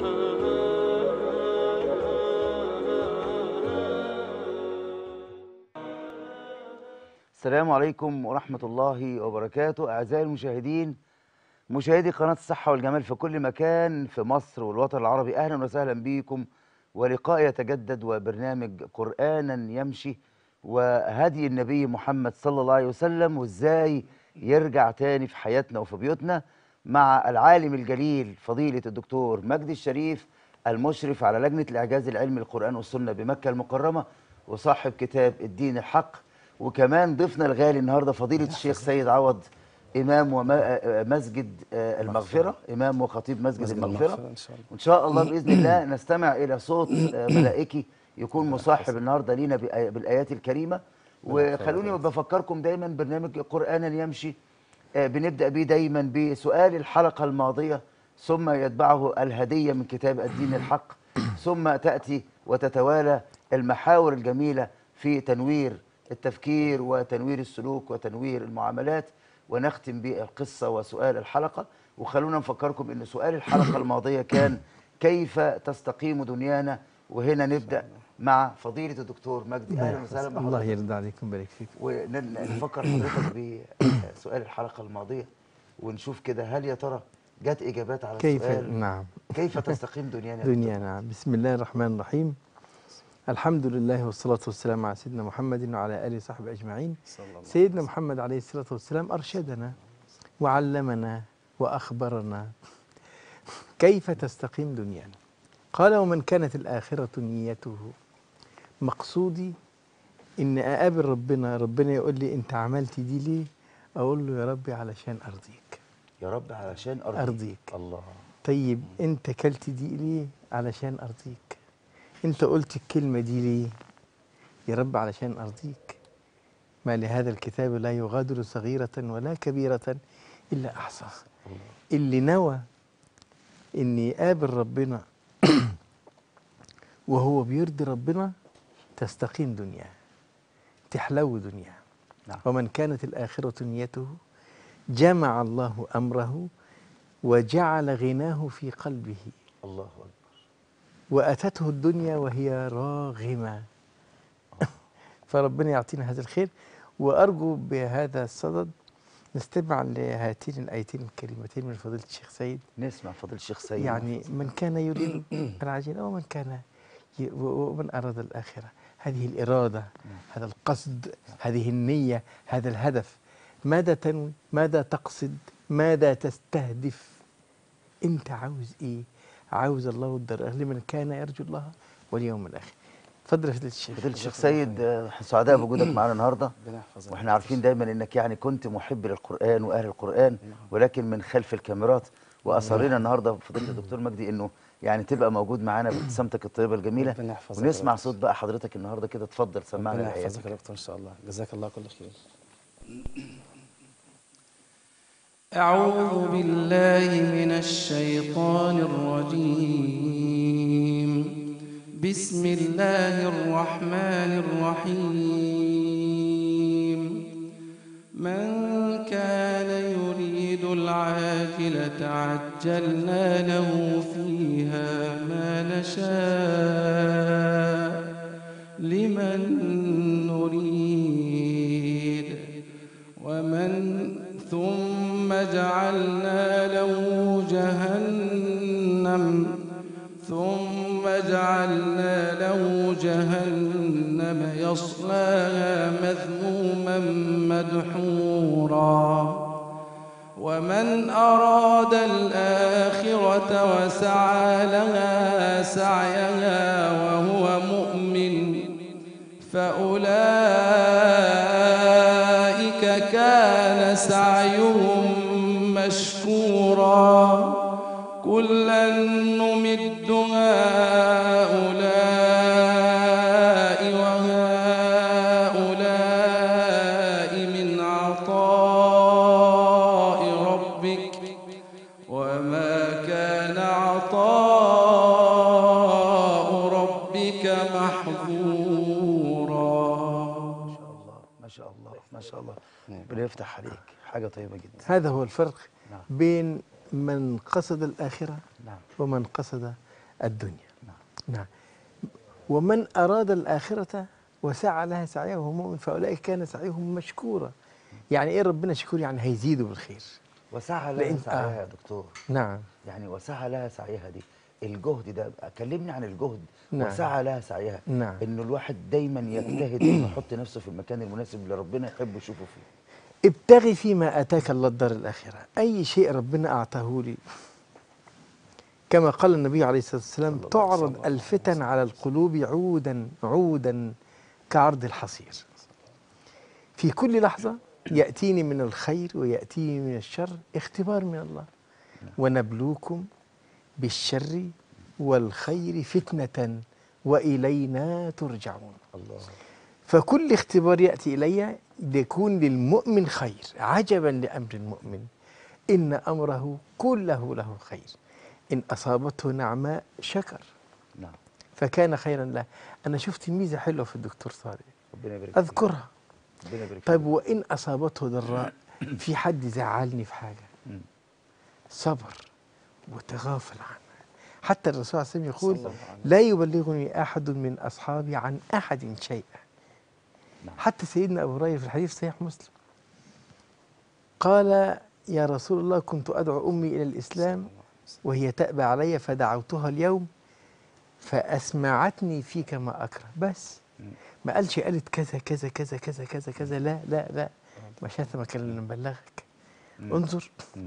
السلام عليكم ورحمة الله وبركاته أعزائي المشاهدين مشاهدي قناة الصحة والجمال في كل مكان في مصر والوطن العربي أهلا وسهلا بكم ولقاء يتجدد وبرنامج قرآنا يمشي وهدي النبي محمد صلى الله عليه وسلم وإزاي يرجع تاني في حياتنا وفي بيوتنا مع العالم الجليل فضيلة الدكتور مجدي الشريف المشرف على لجنة الإعجاز العلمي القرآن والسنة بمكة المكرمة وصاحب كتاب الدين الحق وكمان ضيفنا الغالي النهارده فضيلة الشيخ سيد عوض إمام ومسجد المغفرة إمام وخطيب مسجد مسجد المغفرة المغفرة إن شاء الله. وإن شاء الله بإذن الله نستمع إلى صوت آه، ملائكي يكون مصاحب النهارده لينا بآي- بالآيات الكريمة وخلوني بفكركم دايما برنامج قرآنا يمشي آه، بنبدأ بيه دايما بسؤال الحلقة الماضية ثم يتبعه الهدية من كتاب الدين الحق ثم تأتي وتتوالى المحاور الجميلة في تنوير التفكير وتنوير السلوك وتنوير المعاملات ونختم بالقصة وسؤال الحلقة وخلونا نفكركم أن سؤال الحلقة الماضية كان كيف تستقيم دنيانا وهنا نبدأ مع فضيلة الدكتور مجدي أهلا وسهلا الله بحضرتك يرضى عليكم ويبارك فيك ونفكر حضرتك بسؤال الحلقة الماضية ونشوف كده هل يا ترى جت إجابات على كيف السؤال نعم كيف تستقيم دنيانا دنيا نعم بسم الله الرحمن الرحيم الحمد لله والصلاة والسلام على سيدنا محمد وعلى آله وصحبه أجمعين صلى الله عليه سيدنا محمد عليه الصلاة والسلام أرشدنا وعلمنا وأخبرنا كيف تستقيم دنيانا قال ومن كانت الآخرة نيته مقصودي إن أقابل ربنا ربنا يقول لي أنت عملت دي ليه أقول له يا ربي علشان أرضيك يا رب علشان أرضيك, أرضيك. الله طيب انت كلت دي ليه علشان ارضيك انت قلت الكلمه دي ليه يا رب علشان ارضيك ما لهذا الكتاب لا يغادر صغيره ولا كبيره الا احصاها اللي نوى ان يقابل ربنا وهو بيرضي ربنا تستقيم دنياه تحلو دنياه نعم. ومن كانت الآخرة نيته جمع الله أمره وجعل غناه في قلبه الله أكبر وأتته الدنيا وهي راغمة فربنا يعطينا هذا الخير وأرجو بهذا الصدد نستمع لهاتين الآيتين الكريمتين من فضيلة الشيخ سيد نسمع فضيلة الشيخ سيد يعني من كان يريد العاجلة ومن كان ي- و- ومن أراد الآخرة هذه الإرادة هذا القصد هذه النية هذا الهدف ماذا تنوي ماذا تقصد ماذا تستهدف أنت عاوز إيه عاوز الله والدار الآخرة لمن كان يرجو الله واليوم الآخر تفضل يا فضيلة الشيخ فضيلة الشيخ سيد آه، سعداء بوجودك معانا النهارده ربنا يحفظك واحنا عارفين دايما انك يعني كنت محب للقران واهل القران ولكن من خلف الكاميرات واصرينا النهارده فضيله الدكتور مجدي انه يعني تبقى موجود معانا بابتسامتك الطيبه الجميله ربنا يحفظك يا ونسمع رب. صوت بقى حضرتك النهارده كده اتفضل سمعنا ربنا الايات يحفظك يا دكتور ان شاء الله جزاك الله كل خير أعوذ بالله من الشيطان الرجيم بسم الله الرحمن الرحيم من كان يريد العاجلة عجلنا له فيها ما نشاء لمن نريد ومن ثم جعلنا له جهنم ثم جعلنا له جهنم يصلاها مذموما مدحورا ومن أراد الآخرة وسعى لها سعيها وهو مؤمن فأولئك كان سعيهم مشكورا كلا نمد هؤلاء وهؤلاء من عطاء ربك وما كان عطاء ربك محظورا الله ما شاء الله ما شاء الله ربنا يفتح عليك حاجه طيبه جدا هذا هو الفرق نعم. بين من قصد الآخرة نعم ومن قصد الدنيا نعم ومن أراد الآخرة وسعى لها سعيه وهو مؤمن فأولئك كان سعيهم مشكورا يعني إيه ربنا شكور يعني هيزيدوا بالخير وسعى لها لأن- سعيها آه. يا دكتور نعم يعني وسعى لها سعيها دي الجهد ده كلمني عن الجهد نعم. وسعى لها سعيها نعم. انه الواحد دايما يجتهد انه يحط نفسه في المكان المناسب اللي ربنا يحب يشوفه فيه ابتغي فيما اتاك الله الدار الاخره اي شيء ربنا اعطاه لي كما قال النبي عليه الصلاه والسلام تعرض الفتن على القلوب عودا عودا كعرض الحصير في كل لحظه ياتيني من الخير وياتيني من الشر اختبار من الله ونبلوكم بالشر والخير فتنه والينا ترجعون الله فكل اختبار يأتي إلي ليكون للمؤمن خير عجبا لأمر المؤمن إن أمره كله له خير إن أصابته نعماء شكر نعم فكان خيرا له أنا شفت ميزة حلوة في الدكتور طارق ربنا يبارك فيك. أذكرها ربنا يبارك طيب فيك. وإن أصابته ضراء في حد زعلني في حاجة مم. صبر وتغافل عنها حتى الرسول عليه الصلاة والسلام صلى يقول الله عليه لا يبلغني أحد من أصحابي عن أحد شيئا نعم. حتى سيدنا أبو هريرة في الحديث صحيح مسلم قال يا رسول الله كنت أدعو أمي إلى الإسلام وهي تأبى علي فدعوتها اليوم فأسمعتني فيك ما أكره بس مم. ما قالش قالت كذا كذا كذا كذا كذا كذا لا لا لا ما شتمك إلا لما بلغك مم. انظر مم.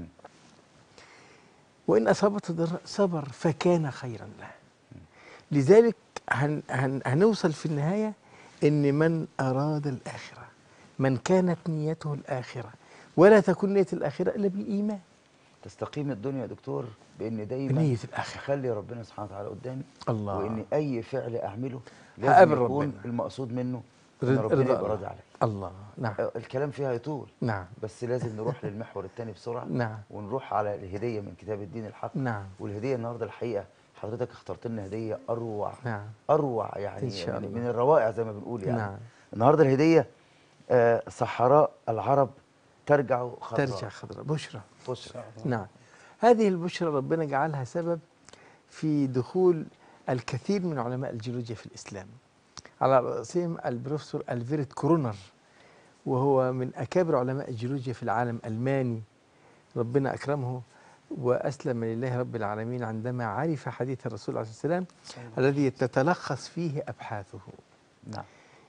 وإن أصابته ضراء صبر فكان خيرا له لذلك هن هن هنوصل في النهاية إن من أراد الآخرة من كانت نيته الآخرة ولا تكون نية الآخرة إلا بالإيمان تستقيم الدنيا يا دكتور بان دايما بنية الآخرة اخلي ربنا سبحانه وتعالى قدامي الله وان اي فعل اعمله هقابل لازم يكون ربنا. المقصود منه رضا- ان ربنا رضا يبقى الله. راضي عليا الله نعم آه، الكلام فيها يطول نعم بس لازم نروح للمحور الثاني بسرعه نعم ونروح على الهديه من كتاب الدين الحق نعم والهديه النهارده الحقيقه حضرتك اخترت لنا هديه اروع نعم اروع يعني إن شاء من, الله. من الروائع زي ما بنقول يعني نعم. النهارده الهديه آه صحراء العرب ترجع خضراء ترجع خضراء بشرى بشرى نعم هذه البشرى ربنا جعلها سبب في دخول الكثير من علماء الجيولوجيا في الإسلام على رأسهم البروفيسور ألفيرت كرونر وهو من أكابر علماء الجيولوجيا في العالم ألماني ربنا أكرمه وأسلم لله رب العالمين عندما عرف حديث الرسول عليه الصلاة والسلام الذي تتلخص فيه أبحاثه نعم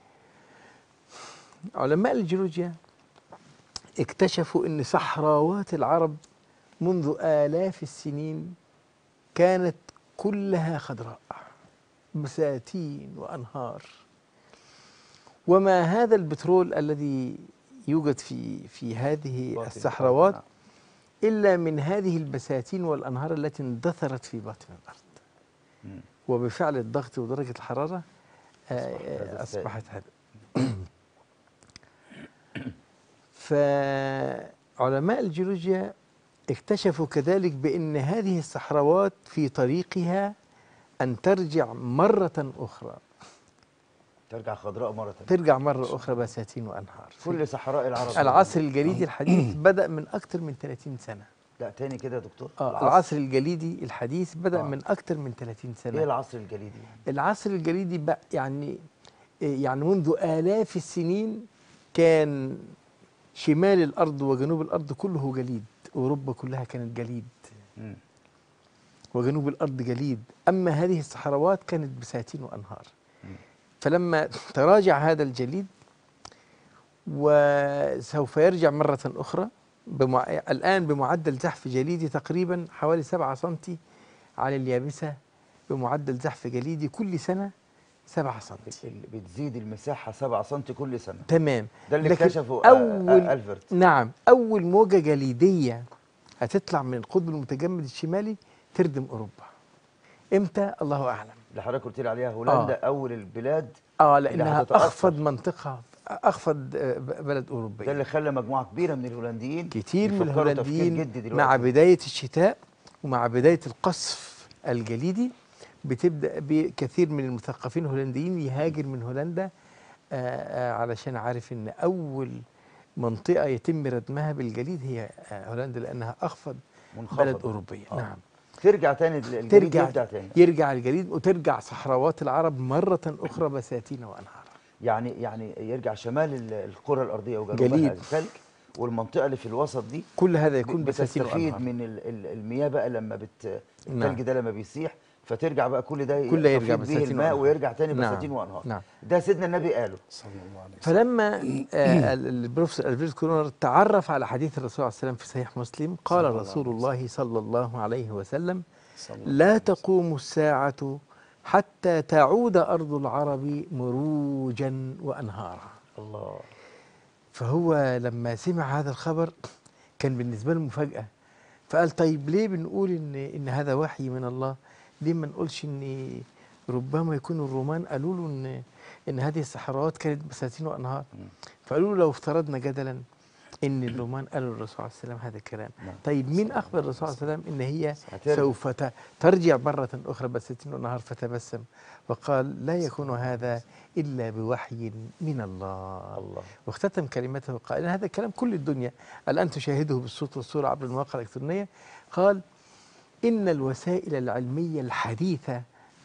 علماء الجيولوجيا اكتشفوا ان صحراوات العرب منذ آلاف السنين كانت كلها خضراء بساتين وأنهار وما هذا البترول الذي يوجد في في هذه باطن الصحراوات الأرض، إلا من هذه البساتين والأنهار التي اندثرت في باطن الأرض مم. وبفعل الضغط ودرجة الحرارة آه، أصبح هذا آه، السائل. أصبحت هذا فعلماء الجيولوجيا اكتشفوا كذلك بأن هذه الصحراوات في طريقها أن ترجع مرة أخرى ترجع خضراء مره ثانيه ترجع مرة أخرى بساتين وأنهار كل صحراء العرب العصر الجليدي الحديث بدأ من أكثر من 30 سنة لا تاني كده يا دكتور آه العصر الجليدي الحديث بدأ آه. من أكثر من 30 سنة ايه العصر الجليدي يعني؟ العصر الجليدي بقى يعني يعني منذ آلاف السنين كان شمال الأرض وجنوب الأرض كله جليد أوروبا كلها كانت جليد مم. وجنوب الأرض جليد أما هذه الصحراوات كانت بساتين وأنهار مم. فلما تراجع هذا الجليد وسوف يرجع مرة أخرى بمع... الآن بمعدل زحف جليدي تقريبا حوالي 7 سنتي على اليابسة بمعدل زحف جليدي كل سنة 7 سنتي ال- بتزيد المساحه 7 سم كل سنه تمام ده اللي لكن اكتشفه آه، أول آه، الفرت نعم أول موجة جليدية هتطلع من القطب المتجمد الشمالي تردم أوروبا إمتى الله أعلم اللي حضرتك قلت لي عليها هولندا آه. اول البلاد اه اللي لانها هتتأثر. اخفض منطقه اخفض آه، ب- بلد ده اوروبيه اللي خلى مجموعه كبيره من الهولنديين كتير من يفكروا تفكير الهولنديين جدي مع دلوقتي. بدايه الشتاء ومع بدايه القصف الجليدي بتبدا بكثير من المثقفين الهولنديين يهاجر من هولندا آه، آه، علشان عارف ان اول منطقه يتم ردمها بالجليد هي آه، هولندا لانها اخفض منخفضة. بلد اوروبيه آه. نعم ترجع تاني الجليد ترجع يرجع تاني يرجع الجليد وترجع صحراوات العرب مرة أخرى بساتين وأنهارا يعني يعني يرجع شمال ال- الكره الارضيه وجنوبها جليد. الثلج والمنطقه اللي في الوسط دي كل هذا يكون ب- بساتين بتستفيد وأنهارا من ال- ال- المياه بقى لما بت نعم. الثلج ده لما بيسيح فترجع بقى كل ده كل ده يرجع تفيض به بساتين الماء وأنهار. ويرجع تاني نعم. بساتين وانهار نعم ده سيدنا النبي قاله صلى الله عليه وسلم فلما آه، ال- البروفيسور الفريد كرونر تعرف على حديث الرسول عليه السلام في صحيح مسلم قال صلى الله رسول عليه الله صلى الله عليه وسلم صلى الله لا عليه وسلم. تقوم الساعة حتى تعود أرض العرب مروجا وأنهارا الله فهو لما سمع هذا الخبر كان بالنسبة له مفاجأة فقال طيب ليه بنقول إن إن هذا وحي من الله؟ ليه ما نقولش إن ربما يكون الرومان قالوا له إن إن هذه الصحراوات كانت بساتين وأنهار فقالوا له لو افترضنا جدلا إن الرومان قالوا للرسول عليه السلام هذا الكلام نعم. طيب مين أخبر الرسول عليه السلام إن هي هترجع. سوف ت- ترجع مرة أخرى بساتين وأنهار فتبسم وقال لا يكون هذا إلا بوحي من الله الله واختتم كلمته قائلا هذا الكلام كل الدنيا الآن تشاهده بالصوت والصورة عبر المواقع الإلكترونية قال إن الوسائل العلمية الحديثة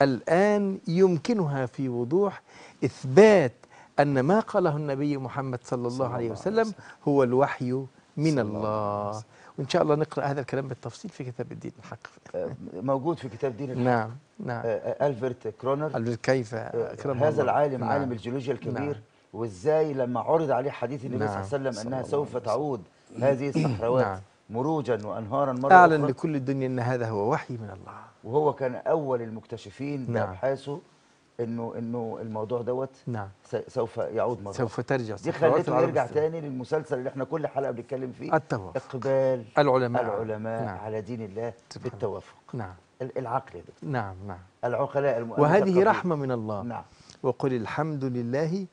الآن يمكنها في وضوح إثبات أن ما قاله النبي محمد صلى الله عليه وسلم هو الوحي من الله وإن شاء الله نقرأ هذا الكلام بالتفصيل في كتاب الدين الحق آه، موجود في كتاب دين الحق. نعم نعم آه، آه، ألفرت كرونر قال كيف آه، أكرمه هذا الله. العالم نعم. عالم الجيولوجيا الكبير نعم. وازاي لما عرض عليه حديث النبي نعم. صلى الله عليه وسلم انها صلى الله سوف عليه تعود هذه الصحراوات نعم. مروجا وانهارا مره أعلن أخرى لكل الدنيا أن هذا هو وحي من الله وهو كان اول المكتشفين نعم. بابحاثه انه انه الموضوع دوت نعم س- سوف يعود مره سوف ترجع دي صحراوات خلته العرب يرجع السبع. تاني للمسلسل اللي احنا كل حلقه بنتكلم فيه التوافق اقبال العلماء العلماء نعم. على دين الله سبحان بالتوافق نعم ال- العقل يا دكتور نعم نعم العقلاء الم- وهذه المثقفين. رحمة من الله نعم وقل الحمد لله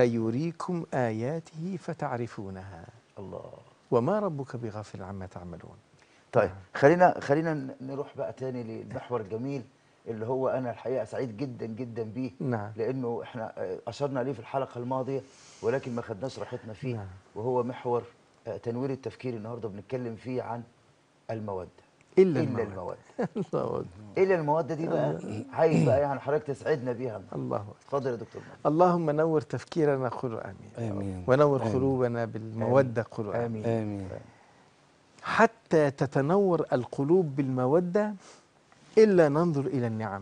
سيريكم آياته فتعرفونها الله وما ربك بغافل عما تعملون طيب خلينا خلينا ن- نروح بقى تاني للمحور الجميل اللي هو انا الحقيقه سعيد جدا جدا بيه نعم لانه احنا آه، اشرنا عليه في الحلقه الماضيه ولكن ما خدناش راحتنا فيه نعم. وهو محور آه، تنوير التفكير النهارده بنتكلم فيه عن الموده إلا الا الموت المواد الله أكبر الا المواد دي بقى عايز بقى يعني حضرتك تسعدنا بيها الله أكبر اتفضل يا دكتور مهدي. اللهم نور تفكيرنا قولوا آمين آمين ونور آمين. قلوبنا بالمودة قولوا آمين امين آمين حتى تتنور القلوب بالمودة إلا ننظر إلى النعم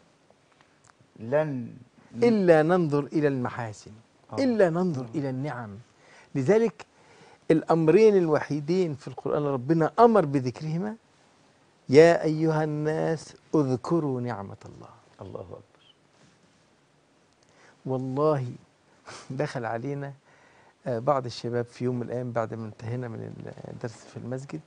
لن إلا ننظر إلى المحاسن آه. إلا ننظر إلى النعم لذلك الأمرين الوحيدين في القرآن ربنا أمر بذكرهما يا أيها الناس اذكروا نعمة الله الله اكبر والله دخل علينا آه، بعض الشباب في يوم من الأيام بعد ما انتهينا من الدرس في المسجد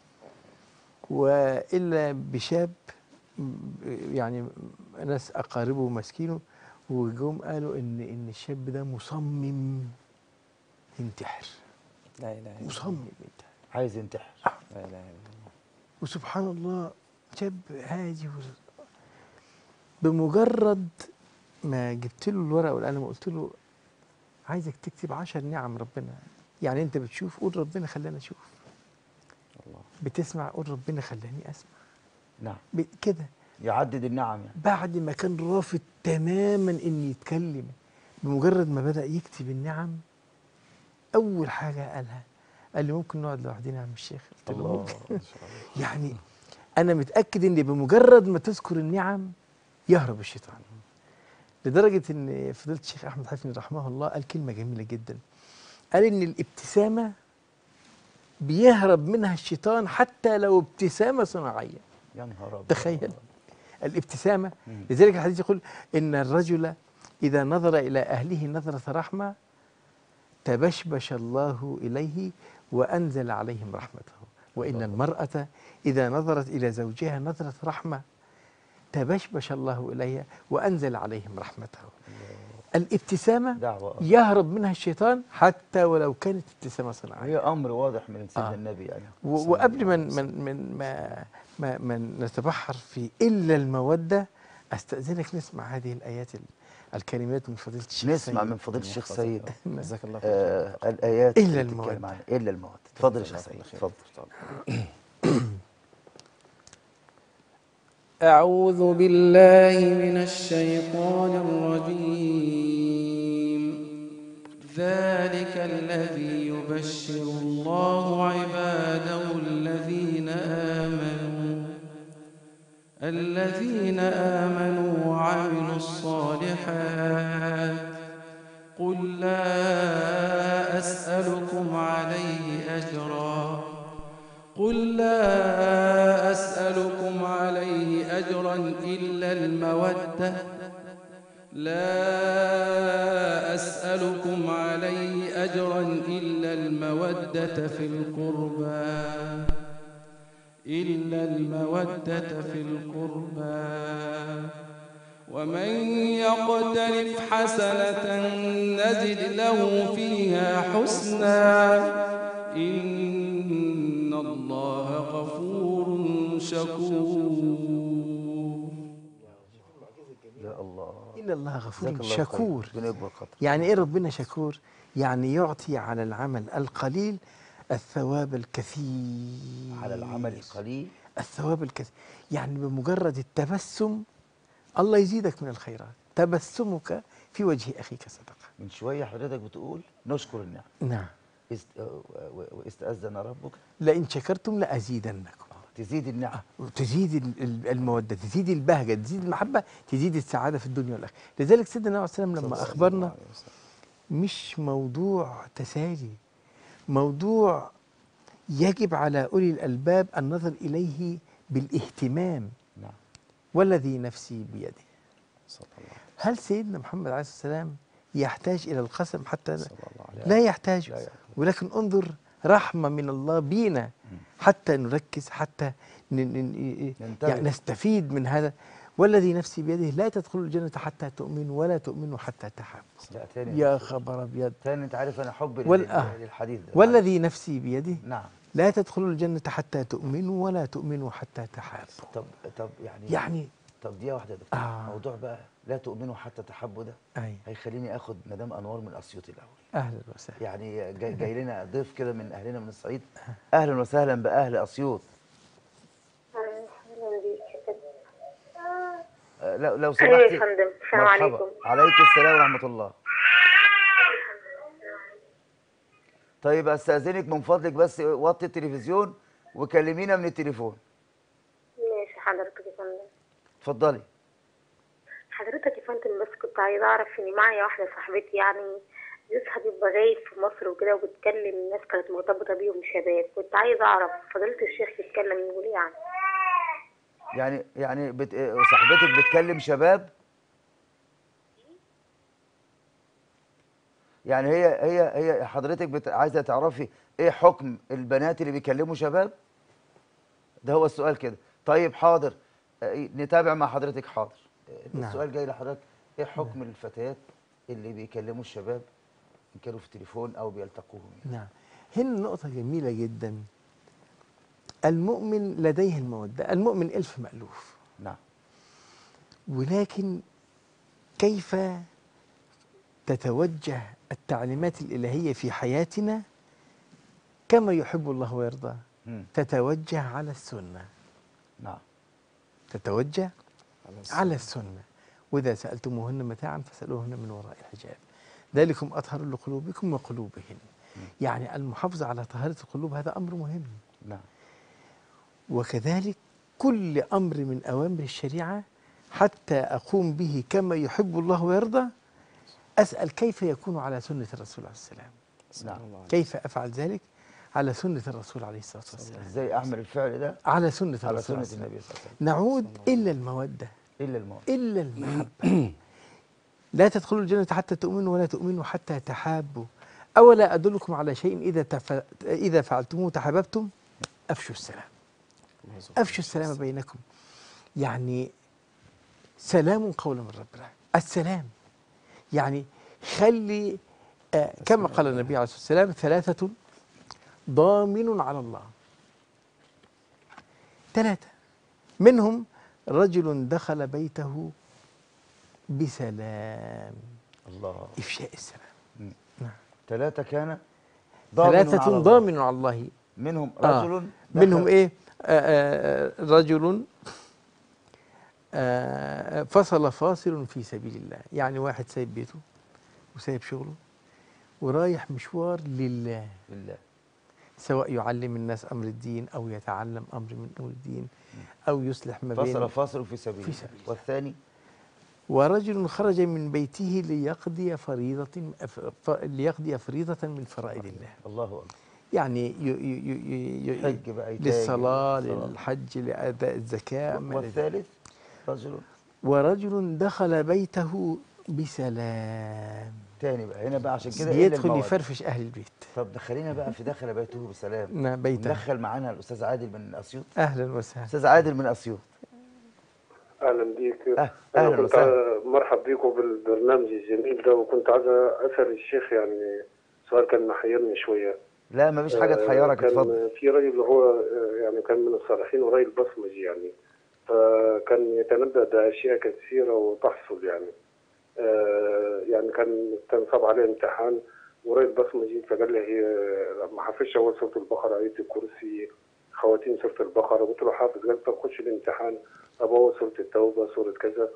وإلا بشاب م- يعني ناس أقاربه ماسكينه وجم قالوا إن إن الشاب ده مصمم ينتحر لا إله إلا الله مصمم ينتحر عايز ينتحر لا إله إلا الله وسبحان الله شاب هادي و- بمجرد ما جبت له الورقه والقلم وقلت له عايزك تكتب عشر نعم ربنا يعني انت بتشوف قول ربنا خلاني اشوف الله بتسمع قول ربنا خلاني اسمع نعم ب- كده يعدد النعم يعني بعد ما كان رافض تماما ان يتكلم بمجرد ما بدا يكتب النعم اول حاجه قالها قال لي ممكن نقعد لوحدنا يا عم الشيخ قلت له الله ممكن إن شاء الله يعني انا متاكد ان بمجرد ما تذكر النعم يهرب الشيطان لدرجه ان فضيله الشيخ احمد حفني رحمه الله قال كلمه جميله جدا قال ان الابتسامه بيهرب منها الشيطان حتى لو ابتسامه صناعيه يا نهار ابيض تخيل الابتسامه مم. لذلك الحديث يقول ان الرجل اذا نظر الى اهله نظره رحمه تبشبش الله اليه وانزل عليهم رحمته وان المراه اذا نظرت الى زوجها نظره رحمه تبشبش الله اليها وانزل عليهم رحمته الابتسامه دعوه آه. يهرب منها الشيطان حتى ولو كانت ابتسامه صناعيه هي امر واضح من سيدنا آه. النبي يعني و- وقبل ما من من ما ما, ما نتبحر في الا الموده استاذنك نسمع هذه الايات ال- الكلمات من فضيله الشيخ نسمع سيد. من فضيله الشيخ سيد جزاك الله خير آه الايات إلا اللي بتتكلم المودة. عن الا المواد اتفضل يا شيخ جزاك سيد الله خير. اتفضل أعوذ بالله من الشيطان الرجيم ذلك الذي يبشر الله عباده الذين آمنوا الذين آمنوا وعملوا الصالحات قل لا أسألكم عليه أجرا قل لا أسألكم عليه أجرا إلا المودة لا أسألكم عليه أجرا إلا المودة في القربى إلا المودة في القربى ومن يقترف حسنة نزد له فيها حسنا إن الله غفور شكور يا الله إلا الله غفور جزاك الله خير. شكور ربنا يكبر خاطرك يعني إيه ربنا شكور يعني يعطي على العمل القليل الثواب الكثير على العمل القليل الثواب الكثير يعني بمجرد التبسم الله يزيدك من الخيرات تبسمك في وجه أخيك صدقة من شويه حضرتك بتقول نشكر النعم نعم است... و- و- واستأذن ربك لئن شكرتم لأزيدنكم تزيد النعم تزيد ال- ال- المودة تزيد البهجة تزيد المحبة تزيد السعادة في الدنيا والآخرة لذلك سيدنا النبي عليه السلام لما أخبرنا مش موضوع تسالي موضوع يجب على أولي الألباب النظر إليه بالاهتمام نعم والذي نفسي بيده صلى الله هل سيدنا محمد عليه الصلاة والسلام يحتاج إلى القسم حتى صلى الله عليه لا يحتاج لا يحتاج. ولكن انظر رحمة من الله بينا حتى نركز حتى ن- ن- ننتبه. يعني نستفيد من هذا والذي نفسي بيده لا تدخلوا الجنة حتى تؤمنوا ولا تؤمنوا حتى تحابوا لا تاني يا خبر أبيض تاني انت عارف انا حب لل- والآه. للحديث ده والذي نفسي بيده نعم لا تدخلوا الجنة حتى تؤمنوا ولا تؤمنوا حتى تحابوا طب طب يعني يعني طب دقيقه واحده يا دكتور آه. موضوع بقى لا تؤمنوا حتى تحبوا ده أي هيخليني اخد مدام انوار من اسيوط الاول أهلا وسهلا يعني جاي, جاي لنا ضيف كده من اهلنا من الصعيد اهلا وسهلا باهل اسيوط اهلا بيك آه، لو لو أيوة يا سمحتي فندم. السلام مرحبا. عليكم. عليكم السلام ورحمه الله طيب استاذنك من فضلك بس وطي التلفزيون وكلمينا من التليفون ماشي حضرتك يا فندم اتفضلي حضرتك يا فندم بس كنت عايزه اعرف ان معايا واحده صاحبتي يعني جوزها بيبقى غايب في مصر وكده وبتكلم ناس كانت مرتبطه بيهم شباب كنت عايزه اعرف فضيله الشيخ يتكلم يقول ايه يعني يعني يعني بت... صاحبتك بتكلم شباب يعني هي هي هي حضرتك بت... عايزه تعرفي ايه حكم البنات اللي بيكلموا شباب ده هو السؤال كده طيب حاضر آه، نتابع مع حضرتك حاضر آه، نعم. السؤال جاي لحضرتك ايه حكم الفتيات اللي بيكلموا الشباب ان كانوا في التليفون او بيلتقوهم يعني. نعم هنا نقطة جميلة جدا المؤمن لديه المودة المؤمن ألف مألوف نعم ولكن كيف تتوجه التعليمات الإلهية في حياتنا كما يحب الله ويرضى مم. تتوجه على السنة نعم تتوجه على السنة. على السنة وإذا سألتموهن متاعا فاسألوهن من وراء الحجاب ذلكم أطهر لقلوبكم وقلوبهن يعني المحافظة على طهارة القلوب هذا أمر مهم نعم وكذلك كل أمر من أوامر الشريعة حتى أقوم به كما يحب الله ويرضى أسأل كيف يكون على سنة الرسول عليه السلام صلى نعم. الله عليه كيف أفعل ذلك على سنة الرسول عليه الصلاة والسلام ازاي اعمل الفعل ده على سنة على الرسول سنه عليه السلام النبي صلى الله عليه وسلم نعود إلا المودة الا الموت إلا المحبة لا تدخلوا الجنة حتى تؤمنوا ولا تؤمنوا حتى تحابوا أولا أدلكم على شيء إذا تف... إذا فعلتموه تحاببتم أفشوا السلام الله سبحانه أفشوا السلام بينكم يعني سلام قولا من رب العالمين السلام يعني خلي آه كما قال النبي عليه الصلاة والسلام ثلاثة ضامن على الله ثلاثة منهم رجل دخل بيته بسلام الله إفشاء السلام مم. نعم. ثلاثة كان ضامن على ثلاثة الله. ضامن على الله منهم آه. رجل منهم دخل- ايه آه آه آه، رجل آه، فصل فاصل في سبيل الله يعني واحد سايب بيته وسايب شغله ورايح مشوار لله لله سواء يعلم الناس أمر الدين أو يتعلم أمر من أمر الدين أو يصلح ما بين فصل فاصل في سبيل في الله. سبيل الله. والثاني ورجل خرج من بيته ليقضي فريضة ف- ف- ليقضي فريضة من فرائض الله الله اكبر يعني ي ي ي ي حج بقى يتاجر، للصلاة صلاة. للحج لأداء الزكاة ما إلى ذلك. والثالث رجل ورجل دخل بيته بسلام تاني بقى هنا بقى عشان كده إيه بيدخل المواد؟ يفرفش أهل البيت طب دخلينا بقى في دخل بيته بسلام نعم، بيته. ندخل معانا الاستاذ عادل من اسيوط أهلا وسهلا استاذ عادل من اسيوط اهلا بيك أه- انا أهلاً كنت وسهلاً. ع- مرحب بيكم بالبرنامج الجميل ده وكنت عايز اسال الشيخ يعني سؤال كان محيرني شويه لا مفيش حاجه آه، تحيرك كان اتفضل في راجل هو آه، يعني كان من الصالحين وراجل بصمجي يعني فكان يتنبأ باشياء كثيره وتحصل يعني آه، يعني كان كان صعب عليه امتحان وراجل بصمجي فقال لي هي ما حافظش اول سوره البقره ايه الكرسي خواتيم سوره البقره قلت له حافظ قال طب خش الامتحان طب اول سوره التوبه سوره كذا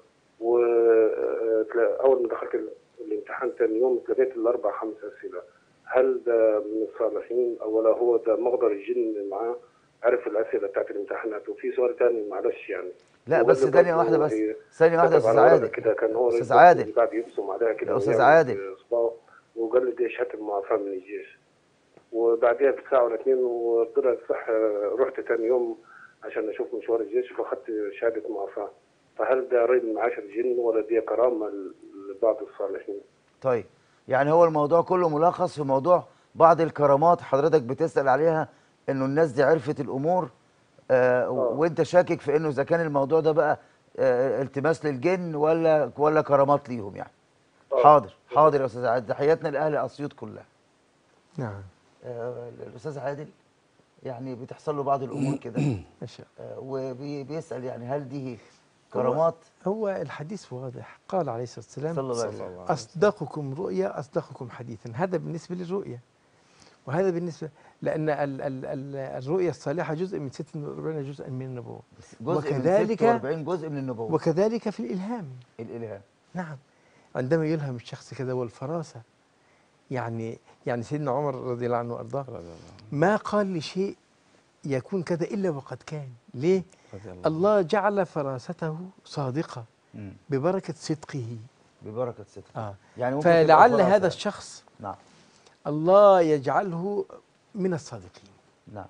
واول ما دخلت ال- الامتحان ثاني يوم لقيت الاربع خمس اسئله هل ده من الصالحين او ولا هو ده مقدر الجن اللي معاه عرف الاسئله بتاعت الامتحانات وفي سؤال ثاني معلش يعني لا هو بس اللي ثانيه برضه واحده بس هي- ثانيه واحده يا كتب استاذ على ورقة عادل كده كان هو استاذ رئيس عادل اللي بعد يبصم عليها كده يا أستاذ ويعمل عادل. بصباعه وقال لي دي شهاده المعافاه من الجيش وبعديها بساعه ولا اتنين وطلع صح رحت تاني يوم عشان اشوف مشوار الجيش فاخدت شهاده معافاه فهل ده ريب من عشر جن ولا دي كرامه لبعض الصالحين؟ طيب يعني هو الموضوع كله ملخص في موضوع بعض الكرامات حضرتك بتسأل عليها انه الناس دي عرفت الامور آه وانت شاكك في انه اذا كان الموضوع ده بقى آه التماس للجن ولا ولا كرامات ليهم يعني آه. حاضر حاضر يا استاذ عادل تحياتنا لاهل اسيوط كلها نعم آه الاستاذ عادل يعني بتحصل له بعض الامور كده ما شاء الله آه وبيسأل يعني هل دي كرامات هو الحديث واضح قال عليه الصلاة والسلام صلى الله عليه وسلم أصدقكم رؤيا أصدقكم حديثا هذا بالنسبة للرؤيا وهذا بالنسبة لأن ال ال ال الرؤيا الصالحة جزء من 46 جزءا من النبوة جزء من وكذلك 46 جزء من النبوة وكذلك في الإلهام الالهام نعم عندما يلهم الشخص كذا والفراسة يعني يعني سيدنا عمر رضي الله عنه وأرضاه رضي الله ما قال لشيء يكون كذا إلا وقد كان ليه؟ رضي الله الله جعل فراسته صادقة مم. ببركة صدقه ببركة ستر آه. يعني ممكن تبقى فلعل فرصة. هذا الشخص نعم الله يجعله من الصادقين نعم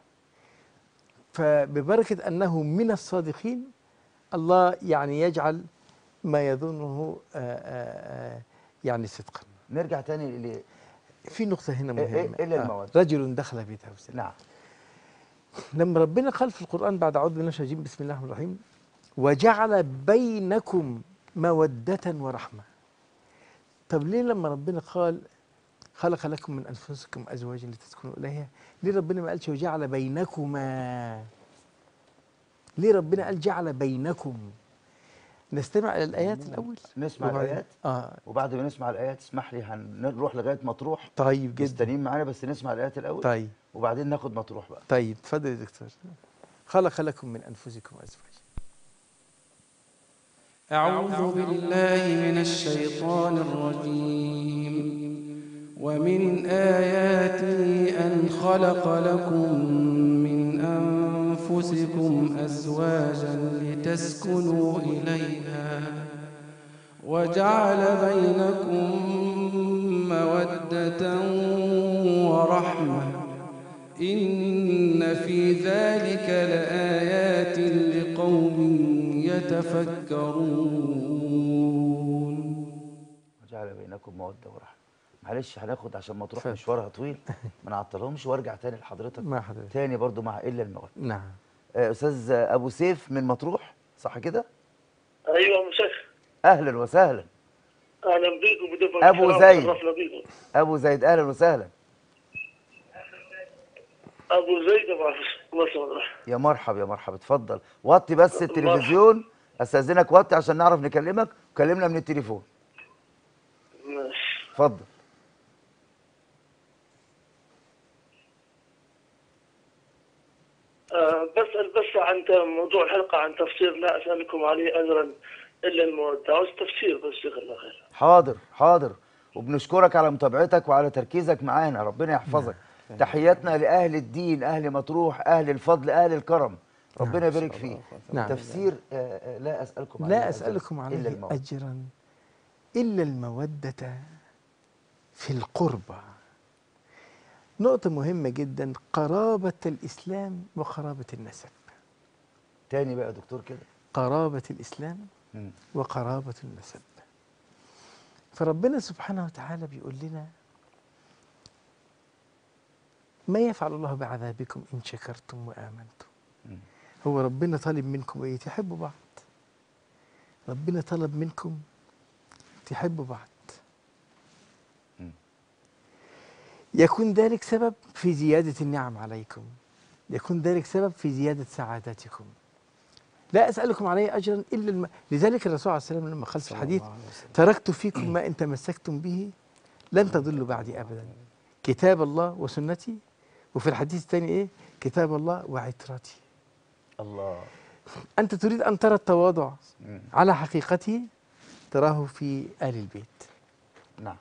فببركة أنه من الصادقين الله يعني يجعل ما يظنه آه، آه، آه، يعني صدقا نرجع تاني ل في نقطة هنا إيه- مهمة إيه- إلا آه، المواد. رجل دخل بيته وسلم نعم لما ربنا قال في القرآن بعد أعوذ بالله من الشيطان الرجيم بسم الله الرحمن الرحيم وجعل بينكم مودة ورحمة طب ليه لما ربنا قال خلق لكم من أنفسكم أزواجا لتسكنوا إليها ليه ربنا ما قالش وجعل بينكما ليه ربنا قال جعل بينكم نستمع إلى الآيات الأول نسمع وبعدين- الآيات آه وبعد ما نسمع الآيات اسمح لي هنروح لغاية مطروح طيب جدا مستنيين معانا بس نسمع الآيات الأول طيب وبعدين ناخد مطروح بقى طيب تفضل يا دكتور خلق لكم من أنفسكم أزواجا أعوذ بالله من الشيطان الرجيم ومن آياته أن خلق لكم من أنفسكم أزواجا لتسكنوا إليها وجعل بينكم مودة ورحمة إن في ذلك لآيات لقوم يتفكرون وجعل بينكم مودة ورحمة معلش هناخد عشان مطروح اتفضل. مشوارها طويل ما نعطلهمش وارجع تاني لحضرتك مع حضرتك تاني برضو مع إلا المواد نعم آه، أستاذ أبو سيف من مطروح صح كده؟ ايوه مسخ أهلا وسهلا اهلا بيكم بدفع أبو الكرام، زيد. شرفنا بيكم أبو زيد أهلا وسهلا ابو زيد ابو عفش الله يسلمك يا مرحب يا مرحب اتفضل وطي بس التلفزيون استاذنك وطي عشان نعرف نكلمك وكلمنا من التليفون ماشي اتفضل آه، بسأل بس عن ت- موضوع الحلقة عن تفسير لا أسألكم عليه أجرا إلا المودة عاوز تفسير بس جزاك الله خير حاضر حاضر وبنشكرك على متابعتك وعلى تركيزك معانا ربنا يحفظك تحياتنا لأهل الدين أهل مطروح أهل الفضل أهل الكرم ربنا يبارك فيك نعم. تفسير آه، آه، لا أسألكم عليه لا أجراً أسألكم إلا عليه الموت أجرا إلا المودة في القربى نقطة مهمة جدا قرابة الإسلام وقرابة النسب تاني بقى يا دكتور كده قرابة الإسلام مم. وقرابة النسب فربنا سبحانه وتعالى بيقول لنا ما يفعل الله بعذابكم إن شكرتم وآمنتم مم. هو ربنا طالب منكم إيه تحبوا بعض ربنا طلب منكم تحبوا بعض مم. يكون ذلك سبب في زيادة النعم عليكم يكون ذلك سبب في زيادة سعادتكم لا أسألكم عليه أجرا إلا الم... لذلك الرسول عليه السلام لما قال في الحديث تركت فيكم ما إن تمسكتم به لن تضلوا بعدي أبدا كتاب الله وسنتي وفي الحديث الثاني إيه كتاب الله وعترتي الله أنت تريد أن ترى التواضع مم. على حقيقته تراه في آل البيت نعم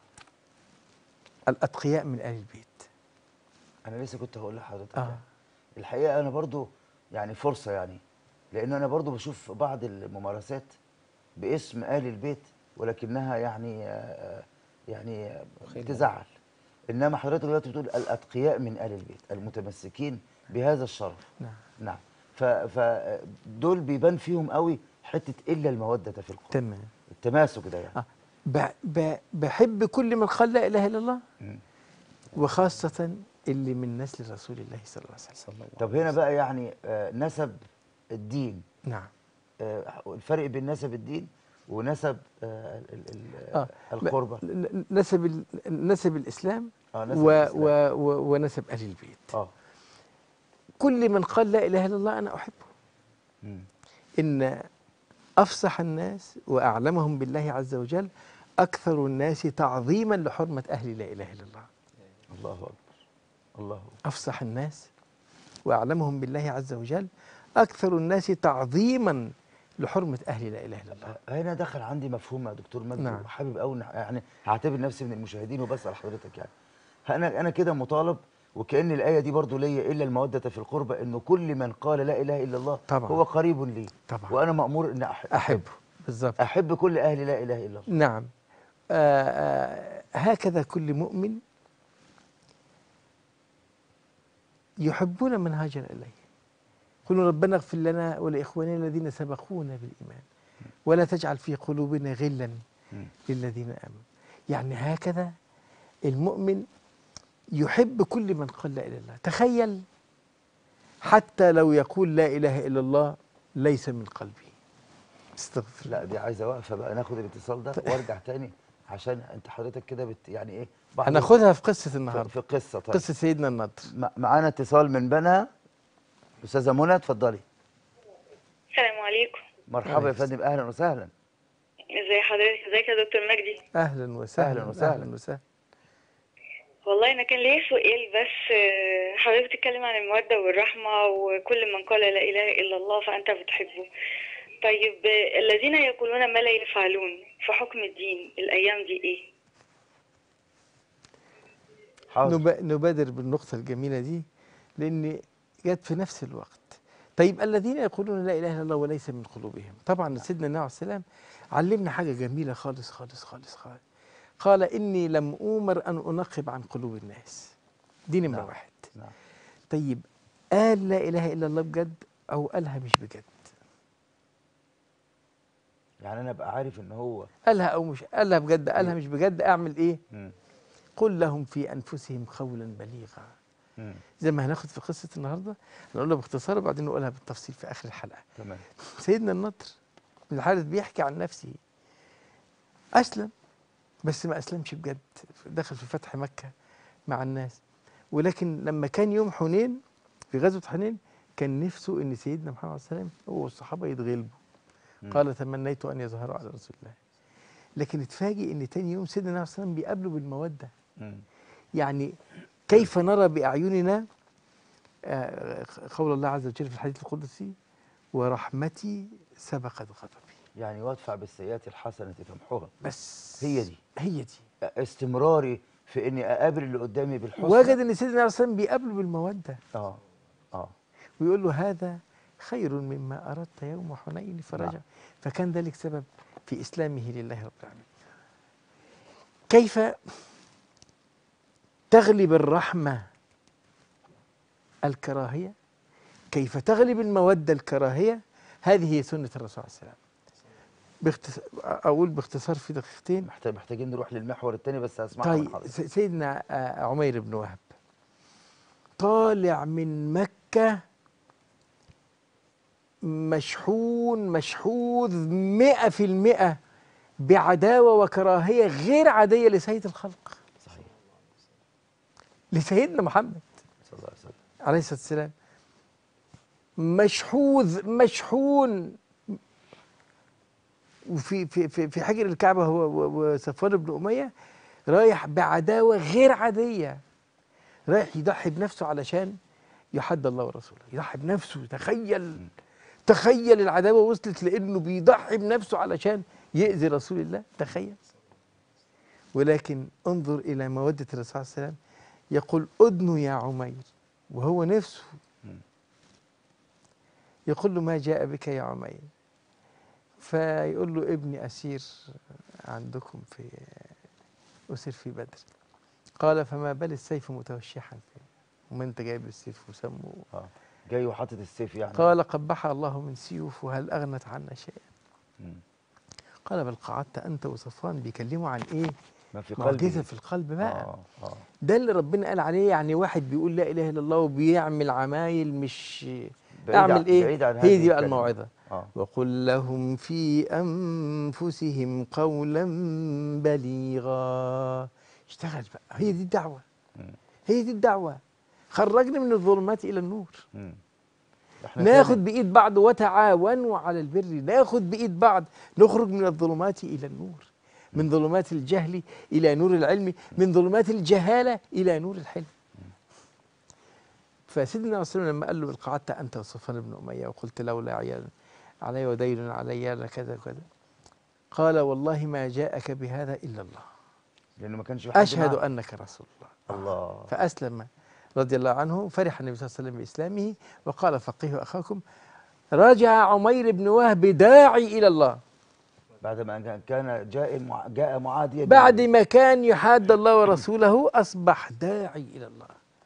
الأتقياء من آل البيت أنا لسه كنت هقول لحضرتك آه. يعني. الحقيقة أنا برضو يعني فرصة يعني لأن أنا برضو بشوف بعض الممارسات باسم آل البيت ولكنها يعني آه، يعني آه، تزعل إنما حضرتك دلوقتي بتقول الأتقياء من آل البيت المتمسكين بهذا الشرف نعم نعم ف- فدول بيبان فيهم قوي حتة إلا المودة في القرآن تمام التماسك ده يعني آه. ب... ب... بحب كل من قال لا إله إلا الله مم. وخاصة اللي من نسل رسول الله صلى الله عليه وسلم صلى الله طب هنا بقى يعني آه، نسب الدين نعم آه، الفرق بين نسب الدين ونسب آه، ال- ال- آه. القربة ن- ن- نسب ال... نسب الإسلام اه نسب و... الإسلام. و... و... ونسب أهل البيت اه كل من قال لا إله إلا الله أنا أحبه مم. إن أفصح الناس وأعلمهم بالله عز وجل أكثر الناس تعظيما لحرمة أهل لا إله إلا الله الله اكبر الله أكبر. أفصح الناس وأعلمهم بالله عز وجل أكثر الناس تعظيما لحرمة أهل لا إله إلا الله هنا دخل عندي مفهوم يا دكتور مجدي نعم. وحابب قوي يعني هعتبر نفسي من المشاهدين وبسال حضرتك يعني انا انا كده مطالب وكأن الآية دي برضو ليا إلا المودة في القربة إنه كل من قال لا إله إلا الله طبعا. هو قريب لي طبعا. وأنا مأمور إن أحب أحبه بالضبط أحب كل أهل لا إله إلا الله نعم آه آه هكذا كل مؤمن يحبون من هاجر إليه قلوا ربنا اغفر لنا ولإخواننا الذين سبقونا بالإيمان ولا تجعل في قلوبنا غلا مم. للذين آمنوا يعني هكذا المؤمن يحب كل من قال لا إله إلا الله تخيل حتى لو يقول لا إله إلا الله ليس من قلبه استغفر لا دي عايزة وقفة بقى ناخد الاتصال ده وارجع تاني عشان أنت حضرتك كده بت يعني إيه بعض- هناخدها في قصة في, النهاردة في قصة طيب قصة سيدنا النضر م- معانا اتصال من بنها أستاذة منى اتفضلي السلام عليكم مرحبا يا عليكم فندم أهلا وسهلا ازي حضرتك ازيك يا دكتور مجدي أهلا وسهلا أهلاً وسهلاً. أهلا وسهلا والله انا كان ليا سؤال بس آه، حضرتك بتتكلم عن المودة والرحمة وكل من قال لا اله الا الله فانت بتحبه طيب آه، الذين يقولون ما لا يفعلون في حكم الدين الايام دي ايه حاضر نب... نبادر بالنقطة الجميلة دي لأن جت في نفس الوقت طيب الذين يقولون لا إله إلا الله وليس من قلوبهم طبعا سيدنا النبي عليه السلام علمنا حاجة جميلة خالص خالص خالص خالص قال إني لم أؤمر أن أنقب عن قلوب الناس دي نمرة نعم. واحد نعم. طيب قال لا إله إلا الله بجد أو قالها مش بجد يعني أنا أبقى عارف إن هو قالها أو مش قالها بجد قالها مش بجد أعمل إيه مم. قل لهم في أنفسهم قولا بليغا مم. زي ما هناخد في قصة النهاردة هنقولها باختصار وبعدين نقولها بالتفصيل في آخر الحلقة تمام سيدنا النضر بن الحارث بيحكي عن نفسه أسلم بس ما أسلمش بجد دخل في فتح مكة مع الناس ولكن لما كان يوم حنين في غزوة حنين كان نفسه إن سيدنا محمد صلى الله عليه وسلم هو والصحابة يتغلبوا مم. قال تمنيت أن يظهروا على رسول الله لكن اتفاجئ إن تاني يوم سيدنا النبي صلى الله عليه وسلم بيقابله بالمودة مم. يعني كيف نرى بأعيننا آه، قول الله عز وجل في الحديث القدسي ورحمتي سبقت غضبي يعني وادفع بالسيئات الحسنه تمحوها بس هي دي. هي دي استمراري في اني اقابل اللي قدامي بالحسن وجد ان سيدنا عليه الصلاه والسلام بيقابله بالموده اه اه ويقول له هذا خير مما اردت يوم حنين فرجع نعم. فكان ذلك سبب في اسلامه لله رب العالمين كيف تغلب الرحمه الكراهيه كيف تغلب الموده الكراهيه هذه هي سنه الرسول عليه السلام باختص... اقول باختصار في دقيقتين محتاج محتاجين نروح للمحور الثاني بس هسمعها من طيب حضرتك س- سيدنا آه، عمير بن وهب طالع من مكة مشحون مشحوذ مئة في المئة بعداوة وكراهية غير عادية لسيد الخلق صحيح لسيدنا محمد صلى الله عليه وسلم عليه الصلاة والسلام مشحوذ مشحون وفي في في في حجر الكعبة هو و- وصفوان بن أمية رايح بعداوة غير عادية رايح يضحي بنفسه علشان يحد الله ورسوله يضحي بنفسه تخيل تخيل العداوة وصلت لأنه بيضحي بنفسه علشان يأذي رسول الله تخيل ولكن انظر إلى مودة الرسول صلى الله عليه وسلم يقول أدنو يا عمير وهو نفسه يقول له ما جاء بك يا عمير فيقول له ابني أسير عندكم في أسر في بدر قال فما بال السيف متوشحا فيه وما انت جايب السيف وسمه اه جاي وحاطط السيف يعني قال قبحها الله من سيوف وهل أغنت عنا شيئا مم. قال بل قعدت أنت وصفوان بيكلموا عن إيه ما في قلبي معجزة في القلب بقى اه اه ده اللي ربنا قال عليه يعني واحد بيقول لا اله الا الله وبيعمل عمايل مش بعيد اعمل عن- ايه بعيد عن هي هذه دي بقى الكلمة. الموعظه اه وقل لهم في انفسهم قولا بليغا اشتغل بقى هي دي الدعوه مم. هي دي الدعوه خرجنا من الظلمات الى النور مم. احنا ناخد تاني- بايد بعض وتعاونوا على البر ناخد بايد بعض نخرج من الظلمات الى النور من ظلمات الجهل الى نور العلم من ظلمات الجهاله الى نور الحلم فسيدنا عليه وسلم لما قال له قعدت انت وصفوان بن اميه وقلت لولا عيال علي ودين علي لكذا وكذا قال والله ما جاءك بهذا الا الله لانه ما كانش في حد اشهد معاه. انك رسول الله الله فأسلم رضي الله عنه فرح النبي صلى الله عليه وسلم بإسلامه وقال فقيه أخاكم رجع عمير بن وهب داعي إلى الله بعد ما كان- كان جاء مع- جاء معاديا بعد بالنبي. ما كان يحاد الله ورسوله أصبح داعي إلى الله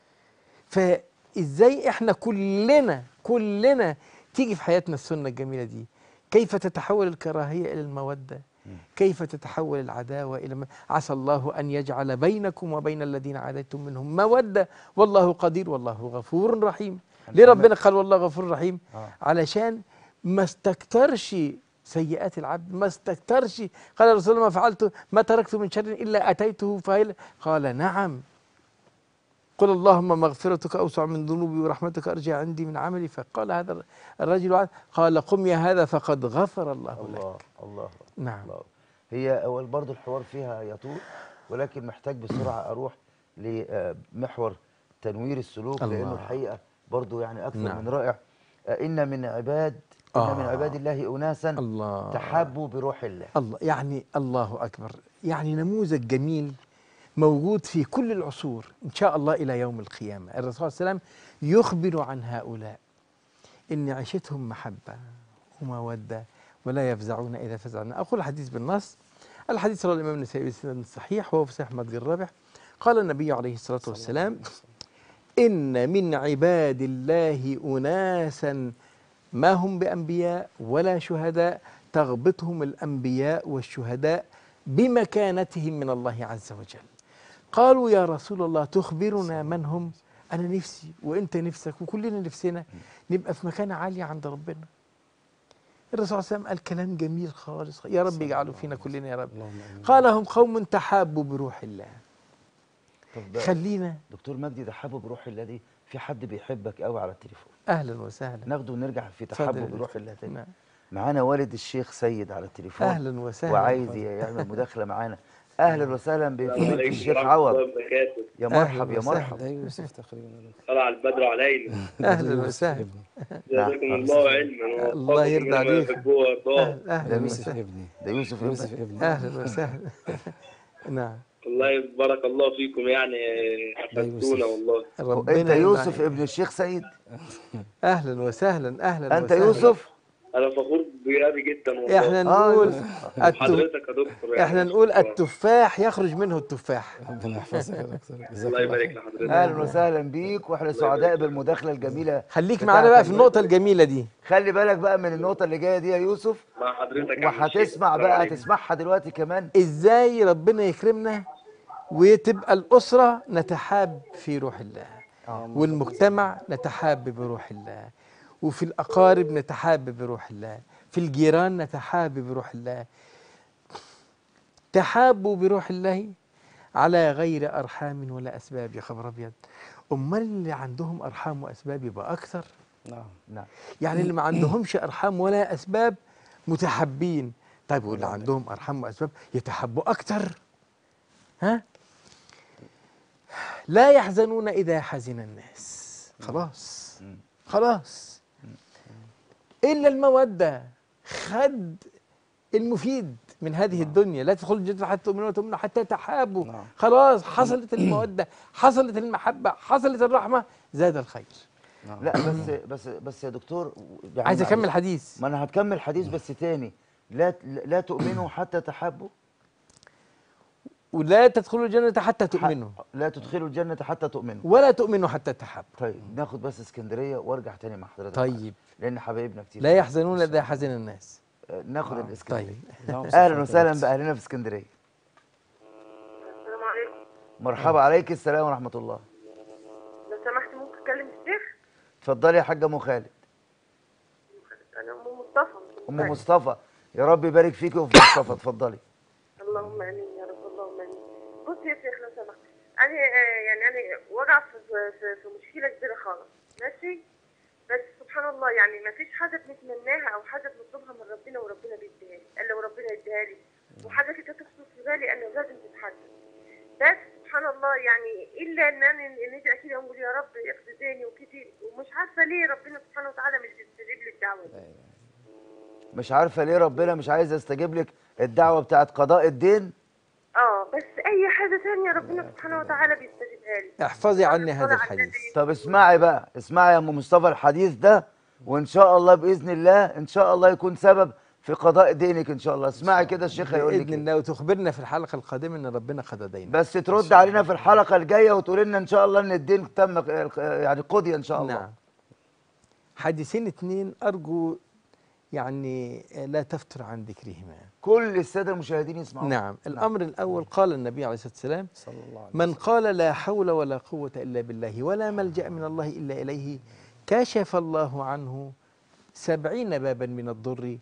فإزاي إحنا كلنا كلنا تيجي في حياتنا السنة الجميلة دي كيف تتحول الكراهية إلى المودة كيف تتحول العداوة إلى م... عسى الله أن يجعل بينكم وبين الذين عاديتم منهم مودة والله قدير والله غفور رحيم ليه ربنا قال والله غفور رحيم آه. علشان ما استكترش سيئات العبد ما استكترش قال الرسول الله ما فعلت ما تركت من شر إلا أتيته فهل قال نعم قل اللهم مغفرتك أوسع من ذنوبي ورحمتك أرجع عندي من عملي فقال هذا الرجل قال قم يا هذا فقد غفر الله لك الله الله نعم الله هي أول برضو الحوار فيها يطول ولكن محتاج بسرعة أروح لمحور تنوير السلوك لأنه الله. الحقيقة برضو يعني أكثر نعم. من رائع آه، إن من عباد إن من آه. عباد الله أناسا الله تحابوا بروح الله الله يعني الله أكبر يعني نموذج جميل موجود في كل العصور إن شاء الله إلى يوم القيامة الرسول صلى الله عليه وسلم يخبر عن هؤلاء إن عيشتهم محبة ومودة ولا يفزعون إذا فزعنا أقول الحديث بالنص الحديث رواه الإمام النسائي بسند صحيح وهو في صحيح مدج الرابح قال النبي عليه الصلاة والسلام إن من عباد الله أناسا ما هم بأنبياء ولا شهداء تغبطهم الأنبياء والشهداء بمكانتهم من الله عز وجل قالوا يا رسول الله تخبرنا من هم أنا نفسي وأنت نفسك وكلنا نفسنا نبقى في مكانة عالية عند ربنا الرسول صلى الله عليه وسلم قال كلام جميل خالص يا رب يجعله فينا كلنا يا رب اللهم امين قال هم قوم تحابوا بروح الله طب خلينا دكتور مجدي ده حابب بروح الله دي في حد بيحبك قوي على التليفون أهلا وسهلا ناخده ونرجع في اتفضل تحبب يا بروح دكتور. الله تاني نعم. معانا والد الشيخ سيد على التليفون أهلا وسهلا وعايز اتفضل. يعمل مداخله معانا اهلا وسهلا بفضيله الشيخ عوض يا مرحب يا مرحب ده يوسف تقريبا طلع البدر علينا اهلا وسهلا جزاكم الله علما الله يرضى عليك. الله أهلا- اهلا يوسف وسهلا ابني ده يوسف يوسف ابنك ابني اهلا وسهلا نعم والله بارك الله فيكم يعني افدتونا والله ربنا انت يرضى يوسف عليك. ابن الشيخ سيد اهلا وسهلا اهلا انت وسهلا. يوسف انا فخور بغيابي جدا والله احنا آه، نقول يوسف. التف... حضرتك يا دكتور يعني احنا نقول التفاح يخرج منه التفاح ربنا يحفظك يا دكتور جزاك الله الله يبارك خير لحضرتك اهلا وسهلا بيك واحنا سعداء بالمداخله الجميله خليك بتاعتك معانا بقى في دي. النقطة الجميلة دي خلي بالك بقى من النقطه اللي جايه دي يا يوسف مع حضرتك يا عم الشيخ. وهتسمع السلام بقى عليكم. هتسمعها دلوقتي كمان ازاي ربنا يكرمنا وتبقى الأسرة نتحاب في روح الله والمجتمع نتحاب بروح الله وفي الأقارب نتحاب بروح الله في الجيران نتحاب بروح الله تحابوا بروح الله على غير أرحام ولا أسباب يا خبر أبيض أمال اللي عندهم أرحام وأسباب يبقى أكثر نعم نعم يعني اللي ما عندهمش أرحام ولا أسباب متحابين طيب واللي عندهم أرحام وأسباب يتحبوا أكثر ها لا يحزنون إذا حزن الناس خلاص خلاص إلا المودة خد المفيد من هذه الدنيا لا تدخلوا الجنة حتى تؤمنوا وتؤمنوا حتى تحابوا نعم. خلاص حصلت المودة حصلت المحبة حصلت الرحمة زاد الخير نعم لا بس بس بس يا دكتور يعني عايز أكمل معلش. حديث ما انا هتكمل حديث بس تاني لا لا تؤمنوا حتى تحبوا ولا تدخلوا الجنة حتى تؤمنوا لا تدخلوا الجنه حتى تؤمنوا ولا تؤمنوا حتى تحابوا طيب ناخد بس اسكندريه وارجع تاني مع حضرتك طيب لان حبايبنا كتير لا يحزنون إذا حزن الناس آه، ناخد الاسكندريه طيب نعم، اهلا صفوة وسهلا بنت. باهلنا في اسكندريه السلام عليكم مرحبا عليك السلام ورحمه الله لو سمحت ممكن اكلم الشيخ اتفضلي يا حاجه ام خالد انا ام مصطفى ام مصطفى يا رب يبارك فيكي وفي مصطفى اتفضلي اللهم امين يا رب اللهم امين بص يا شيخ لو سمحت انا آه، يعني انا وقع في في في مشكله كبيره خالص ماشي بس سبحان الله يعني ما فيش حاجه بنتمناها او حاجه بنطلبها من ربنا وربنا بيديها لي الا وربنا يديها لي وحاجه كده تخطر في بالي انا لازم تتحدث بس سبحان الله يعني الا ان انا نرجع كده ونقول يا رب اقضي ديني وكده ومش عارفه ليه ربنا سبحانه وتعالى مش بيستجيب لي الدعوه دي مش عارفه ليه ربنا مش عايز يستجيب لك الدعوه بتاعت قضاء الدين اه بس اي حاجه ثانيه ربنا سبحانه وتعالى بيستجيبها لي احفظي عني هذا الصلاة على الحديث النبي. طب اسمعي بقى اسمعي يا ام مصطفى الحديث ده وان شاء الله باذن الله ان شاء الله يكون سبب في قضاء دينك ان شاء الله اسمعي كده الشيخ هيقول لك بإذن إيه. الله وتخبرنا في الحلقة القادمة أن ربنا قضى دينا بس ترد علينا في الحلقه الجايه وتقول لنا ان شاء الله ان الدين تم يعني قضي ان شاء الله نعم حديثين اثنين أرجو يعني لا تفتر عن ذكرهما كل الساده المشاهدين يسمعوا نعم الأمر الأول قال النبي عليه الصلاة والسلام صلى الله عليه من قال لا حول ولا قوة إلا بالله ولا ملجأ من الله إلا إليه كشف الله عنه سبعين بابا من الضر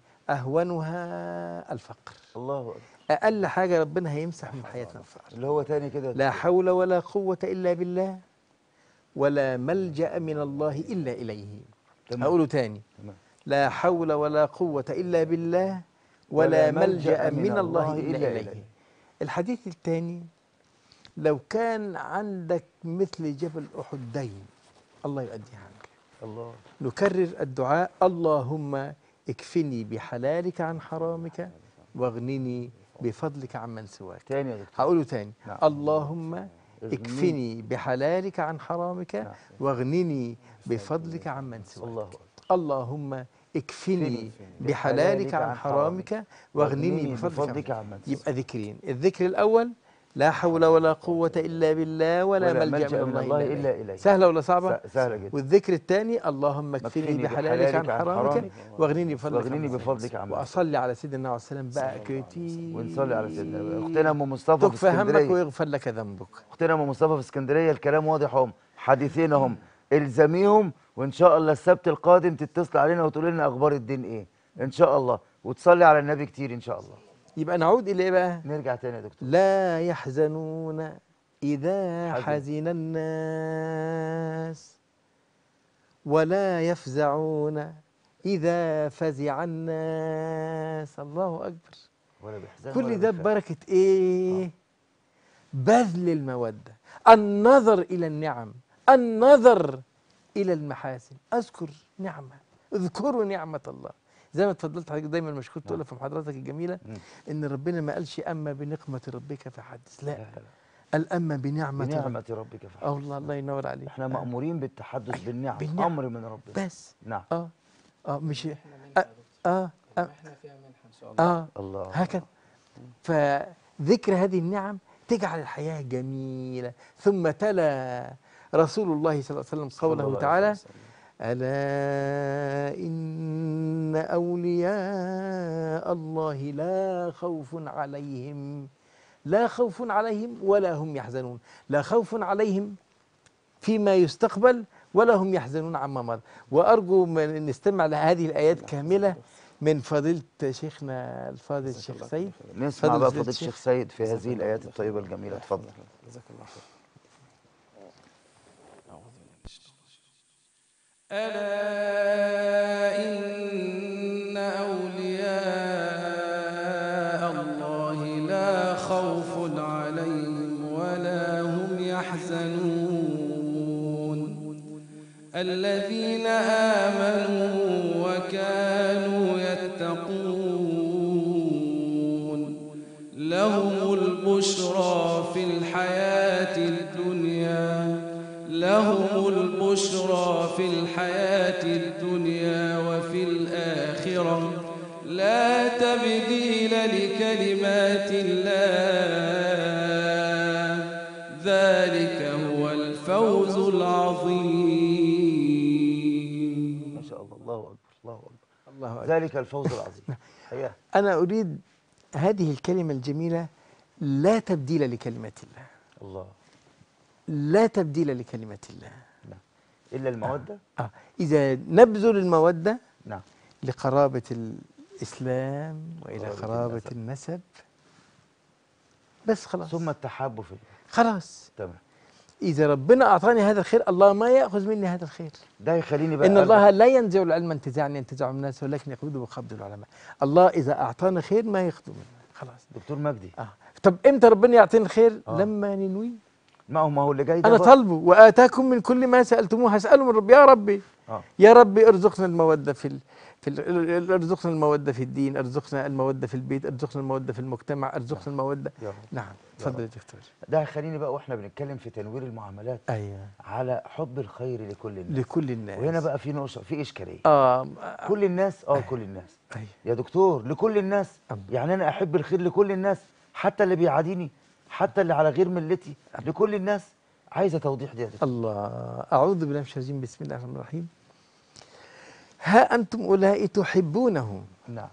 أهونها الفقر الله أكبر. أقل حاجة ربنا هيمسح من حياتنا الفقر اللي هو تاني كده لا حول ولا قوة إلا بالله ولا ملجأ من الله إلا إليه تمام. هقوله تاني تمام. لا حول ولا قوة إلا بالله ولا ملجأ من الله إلا إليه الحديث الثاني لو كان عندك مثل جبل أحد دين الله يؤديها عنك الله نكرر الدعاء اللهم اكفني بحلالك عن حرامك واغنني بفضلك عمن سواك تاني يا دكتور هقوله تاني نعم. اللهم اكفني بحلالك عن حرامك نعم. واغنني بفضلك عمن سواك الله أكبر. اللهم اكفني اكفني بحلالك عن حرامك واغنني بفضلك عمن عمن يبقى ذكرين الذكر الأول لا حول ولا قوة إلا بالله ولا, ولا ملجأ من الله إلا إليه إليه. سهلة ولا صعبة؟ س- سهلة جدا والذكر الثاني اللهم اكفني اكفني بحلالك عن بحلالك عن حرامك حرامك واغنني بفضلك واغنني عمن بفضلك سواك. عمن وأصلي على سيدنا النبي عليه السلام بقى كتير ونصلي على سيدنا اختنا ام مصطفى في تكفى همك اسكندريه ويغفر لك ذنبك اختنا ام مصطفى في اسكندريه الكلام واضح هم حديثين هم الزميهم وان شاء الله السبت القادم تتصل علينا وتقول لنا اخبار الدين ايه ان شاء الله وتصلي على النبي كتير ان شاء الله يبقى نعود إلى إيه بقى؟ نرجع تاني يا دكتور لا يحزنون إذا حزن. حزن الناس ولا يفزعون إذا فزع الناس الله أكبر ولا بيحزن كل ولا ده بيخاف. ببركة إيه؟ بذل المودة النظر إلى النعم النظر إلى المحاسن أذكر نعمة اذكروا نعمة الله زي ما اتفضلت حضرتك دايما مشكور تقولها في محاضراتك الجميلة مم. إن ربنا ما قالش أما بنقمة ربك فحدث لا لا، لا. قال أما بنعمة ربك بنعمة ربك فحسب اه والله الله ينور عليك احنا مأمورين بالتحدث بالنعم بالنعم. أمر من ربنا بس نعم اه اه مش اه اه, آه, احنا فيها منحه ان شاء الله آه الله هكذا فذكر هذه النعم تجعل الحياة جميلة ثم تلا رسول الله صلى الله عليه وسلم صلى قوله الله عليه تعالى وسلم. ألا إن أولياء الله لا خوف عليهم لا خوف عليهم ولا هم يحزنون لا خوف عليهم فيما يستقبل ولا هم يحزنون عما مضى وأرجو من نستمع لهذه الآيات كاملة من فضيلة شيخنا الفاضل الشيخ سيد نسمع اتفضل بقى فضيلة فضيلة الشيخ الشيخ. سيد في هذه الآيات الطيبة الجميلة اتفضل جزاك الله خير ألا إن أولياء الله لا خوف عليهم ولا هم يحزنون الذين آمنوا وكانوا يتقون لهم البشرى في الحياة الدنيا لهم البشرى في الحياة الدنيا وفي الآخرة لا تبديل لكلمات الله ذلك هو الفوز العظيم ما شاء الله الله أكبر الله أكبر الله أكبر ذلك الفوز العظيم أياه أنا أريد هذه الكلمة الجميلة لا تبديل لكلمات الله الله لا تبديل لكلمات الله إلا المودة آه. إذا نبذل المودة نعم لقرابة الإسلام وإلى قرابة قرابة النسب. النسب بس خلاص ثم التحاب في الله خلاص تمام إذا ربنا أعطاني هذا الخير الله ما يأخذ مني هذا الخير ده يخليني بقى إن أرجع- الله لا ينزع العلم انتزاعا ينتزع من الناس ولكن يقبضه بقبض العلماء الله إذا أعطانا خير ما ياخذه منا خلاص دكتور مجدي آه. طب إمتى ربنا يعطيني الخير آه. لما ننوي ما هو ما هو اللي جاي ده أنا بقى- طالبه وآتاكم من كل ما سألتموه هسأله من ربي يا ربي آه. يا ربي ارزقنا المودة في ال... في ال... ارزقنا المودة في الدين ارزقنا المودة في البيت ارزقنا المودة في المجتمع ارزقنا المودة يا رب. نعم تفضل يا دكتور ده هيخليني بقى واحنا بنتكلم في تنوير المعاملات أيوه على حب الخير لكل الناس لكل الناس وهنا بقى في نقطة في إشكالية آه كل الناس اه كل الناس أيوه يا دكتور لكل الناس الله. يعني انا احب الخير لكل الناس حتى اللي بيعاديني حتى اللي على غير ملتي لكل الناس عايزه توضيح دي يا دكتور الله أعوذ بالله من الشيطان الرجيم بسم الله الرحمن الرحيم ها أنتم أولئك تحبونهم نعم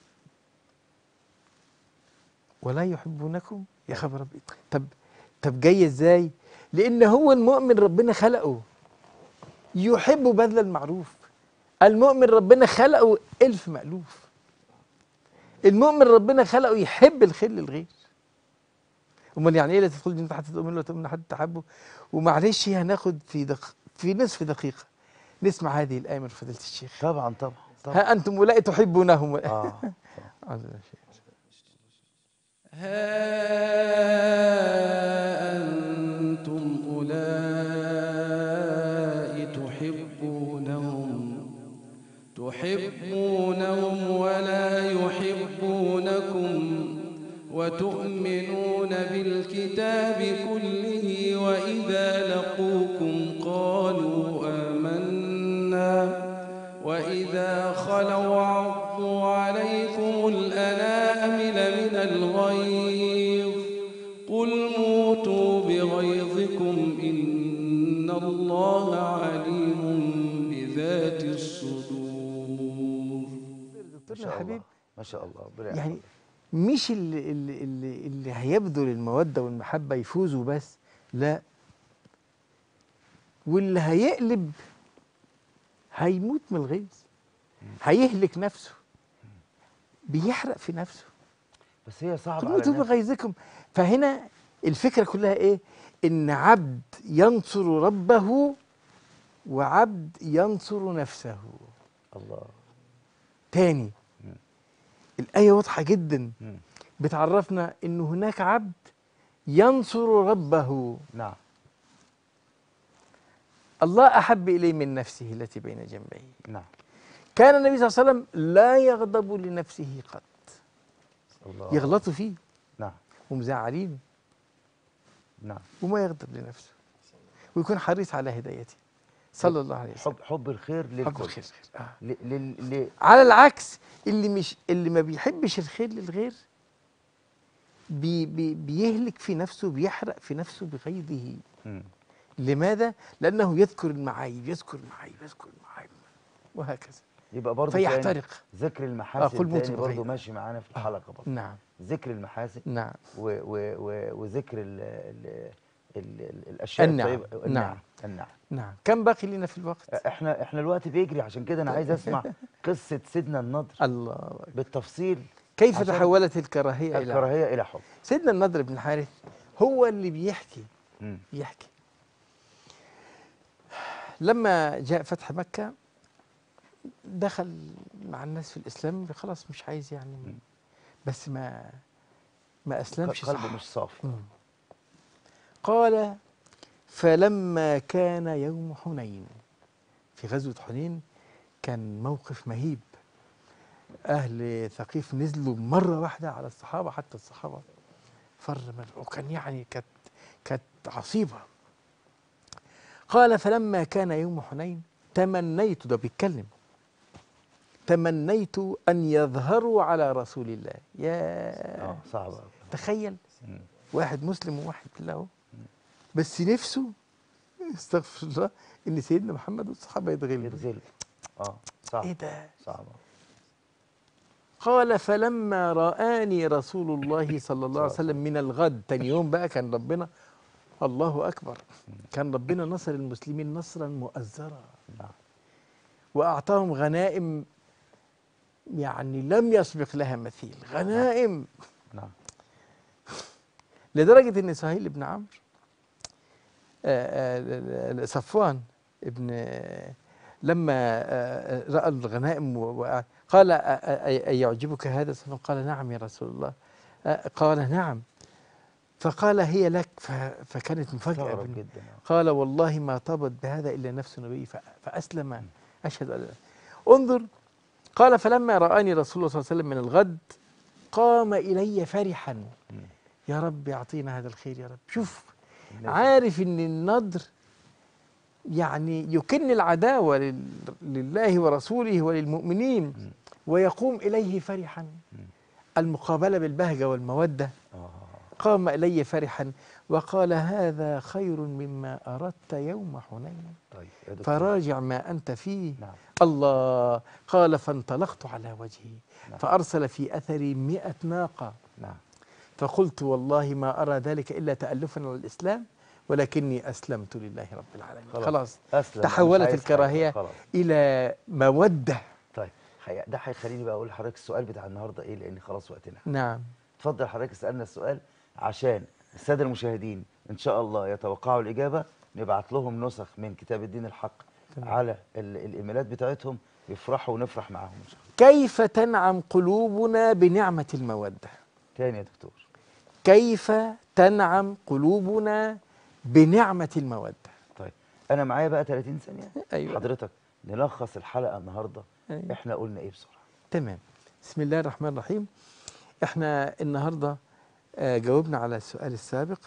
ولا يحبونكم يا خبر ربي طب طب جاي ازاي لان هو المؤمن ربنا خلقه يحب بذل المعروف المؤمن ربنا خلقه الف مألوف المؤمن ربنا خلقه يحب الخير للغير امال يعني ايه لا تدخل جنة حتى تؤمن ولا تؤمن حتى تحبه ومعلش هناخد في دق... في نصف دقيقه نسمع هذه الايه من فضيله الشيخ طبعا طبعا طبعا ها انتم اولئك تحبونهم اه أعوذ بالله من الشيطان. ها أنتم أولئك تحبونهم تحبونهم ولا يحبونكم وتؤمنون بالكتاب كله وإذا لقوكم قالوا آمنا وإذا خلوا عضوا عليكم الأنامل من الغيظ قل موتوا بغيظكم إن الله عليم بذات الصدور ما دكتورنا شاء الحبيب الله ما شاء الله ربنا يعني يحفظك. مش اللي, اللي, اللي, اللي هيبذل المودة والمحبة يفوزوا بس لا واللي هيقلب هيموت من الغيظ هيهلك نفسه بيحرق في نفسه بس هي صعبه على موتوا الناس بغيظكم فهنا الفكرة كلها ايه ان عبد ينصر ربه وعبد ينصر نفسه الله تاني الآية واضحة جدا مم. بتعرفنا إن هناك عبد ينصر ربه نعم الله أحب إليه من نفسه التي بين جنبيه نعم كان النبي صلى الله عليه وسلم لا يغضب لنفسه قط الله يغلطوا فيه نعم ومزعلينه نعم وما يغضب لنفسه ويكون حريص على هدايته صلى الله عليه وسلم حب حب الخير للكل حب الخير خير. آه. ل... ل... ل... على العكس اللي مش اللي ما بيحبش الخير للغير بي بي بيهلك في نفسه بيحرق في نفسه بغيظه مم. لماذا؟ لأنه يذكر المعايب يذكر المعايب يذكر المعايب وهكذا يبقى برضه تاني فيحترق ذكر آه، المحاسن قل موت تاني برضه بغيظ. ماشي معانا في الحلقه برضه نعم ذكر المحاسن نعم و... و... و... وذكر ال... ال... ال... ال... الاشياء النعم. الطيبه نعم. النعم نعم كم باقي لنا في الوقت؟ احنا احنا الوقت بيجري عشان كده انا عايز اسمع قصه سيدنا النضر الله أكبر. بالتفصيل كيف عشان تحولت الكراهية إلى الكراهيه الى حب سيدنا النضر بن الحارث هو اللي بيحكي مم. يحكي لما جاء فتح مكة دخل مع الناس في الإسلام خلاص مش عايز يعني بس ما ما أسلمش قلبه صح مش صافي مم. قال فلما كان يوم حنين في غزوة حنين كان موقف مهيب أهل ثقيف نزلوا مرة واحدة على الصحابة حتى الصحابة فر من وكان يعني كانت كانت عصيبة قال فلما كان يوم حنين تمنيت ده بيتكلم تمنيت أن يظهروا على رسول الله يا اه صعب أوي. تخيل مم. واحد مسلم وواحد بالله أهو. بس نفسه استغفر الله ان سيدنا محمد والصحابه يتغلبوا يتغلب اه صعب ايه ده صعب قال فلما رآني رسول الله صلى الله عليه وسلم من الغد تاني يوم بقى كان ربنا الله أكبر كان ربنا نصر المسلمين نصرا مؤزرا نعم. وأعطاهم غنائم يعني لم يسبق لها مثيل غنائم نعم لدرجة أن سهيل بن عمرو آه، آه، صفوان ابن آه، لما آه، آه، رأى الغنائم و- و- قال آه، آه، أيعجبك هذا صفوان قال نعم يا رسول الله آه، قال نعم فقال هي لك ف- فكانت مفاجأة استغرب بالنسبة جدا آه. قال والله ما طابت بهذا إلا نفس نبي ف- فأسلم أشهد أن لا إله. انظر قال فلما رآني رسول الله صلى الله عليه وسلم من الغد قام إلي فرحا يا رب يعطينا هذا الخير يا رب شوف النبي عارف ان النضر يعني يكن العداوة لل- لله ورسوله وللمؤمنين ويقوم إليه فرحا المقابلة بالبهجة والمودة آه. قام إلي فرحا وقال هذا خير مما أردت يوم حنين طيب يا دكتور. فراجع ما أنت فيه نعم الله قال فانطلقت على وجهي نعم. فأرسل في أثري مئة ناقة نعم فقلت والله ما أرى ذلك إلا تألفا على الإسلام ولكني أسلمت لله رب العالمين خلاص. خلاص أسلم تحولت مش عايز حاجة. الكراهية خلاص إلى مودة طيب حي- ده هيخليني بقى اقول لحضرتك السؤال بتاع النهارده ايه لان خلاص وقتنا نعم اتفضل حضرتك اسالنا السؤال عشان الساده المشاهدين ان شاء الله يتوقعوا الاجابه نبعت لهم نسخ من كتاب الدين الحق تمام. على ال- الايميلات بتاعتهم يفرحوا ونفرح معاهم ان شاء الله كيف تنعم قلوبنا بنعمة المودة تاني يا دكتور كيف تنعم قلوبنا بنعمة المودة طيب انا معايا بقى 30 ثانيه أيوة. حضرتك نلخص الحلقه النهارده أيوة. احنا قلنا ايه بسرعه تمام بسم الله الرحمن الرحيم احنا النهارده آه، جاوبنا على السؤال السابق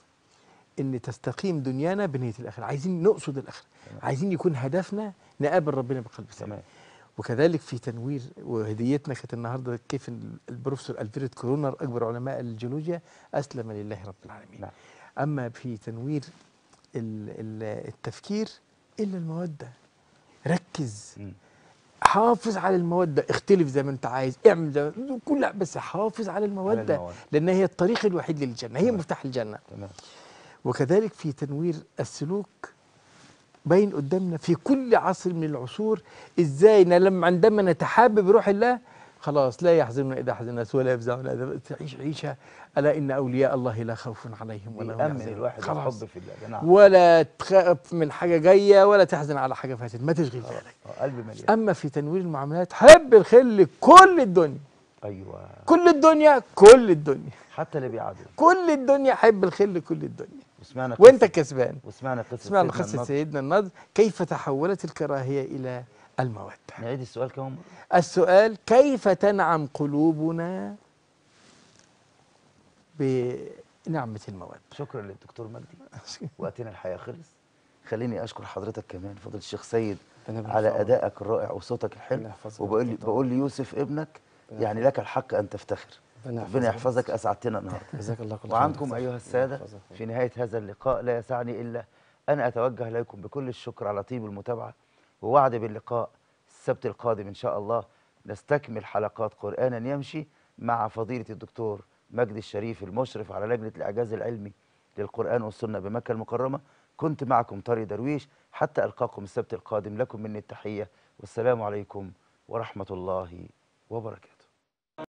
ان تستقيم دنيانا بنيه الاخره عايزين نقصد الاخره عايزين يكون هدفنا نقابل ربنا بقلب سليم تمام وكذلك في تنوير وهديتنا كانت النهارده كيف ال- البروفيسور الفريد كرونر اكبر علماء الجيولوجيا اسلم لله رب العالمين نعم. اما في تنوير ال- ال- التفكير الا الموده ركز مم. حافظ على المودة اختلف زي ما انت عايز اعمل زي ما كل بس حافظ على المودة المودة. لأن هي الطريق الوحيد للجنة هي مفتاح الجنة تمام وكذلك في تنوير السلوك باين قدامنا في كل عصر من العصور ازاي ن- لما عندما نتحابب بروح الله خلاص لا يحزننا اذا حزن الناس ولا يفزعنا اذا تعيش عيشه الا ان اولياء الله لا خوف عليهم ولا هم بيأمن يحزنون الواحد خلاص الحب في الله ده نعم ولا تخاف من حاجه جايه ولا تحزن على حاجه فاتت ما تشغل بالك آه، قلبي مليان اما في تنوير المعاملات حب الخير لكل الدنيا ايوه كل الدنيا كل الدنيا حتى اللي بيعادوا كل الدنيا حب الخير لكل الدنيا وسمعنا وانت قصة- كسبان وسمعنا قصه اسمعنا سيدنا قصة النضر. سيدنا النضر كيف تحولت الكراهية إلى المودة نعيد السؤال كمان مره السؤال كيف تنعم قلوبنا بنعمة المودة شكرا للدكتور مجدي وقتنا الحقيقه خلص خليني اشكر حضرتك كمان فضيله الشيخ سيد ربنا يبارك على في عمرك. ادائك الرائع وصوتك الحلو ربنا يحفظك وبقول لي ويحفظك. بقول ليوسف ابنك ربنا يعني لك الحق ان تفتخر ربنا ربنا يحفظك. يحفظك اسعدتنا النهارده جزاك الله كل خير وعنكم جزاك أيها الله السادة يحفظك. في نهاية هذا اللقاء لا يسعني إلا أن أتوجه إليكم بكل الشكر على طيب المتابعة ووعد باللقاء السبت القادم إن شاء الله نستكمل حلقات قرآنا يمشي مع فضيلة الدكتور مجدي الشريف المشرف على لجنة الإعجاز العلمي للقرآن والسنة بمكة المكرمة كنت معكم طارق درويش حتى ألقاكم السبت القادم لكم مني التحية والسلام عليكم ورحمة الله وبركاته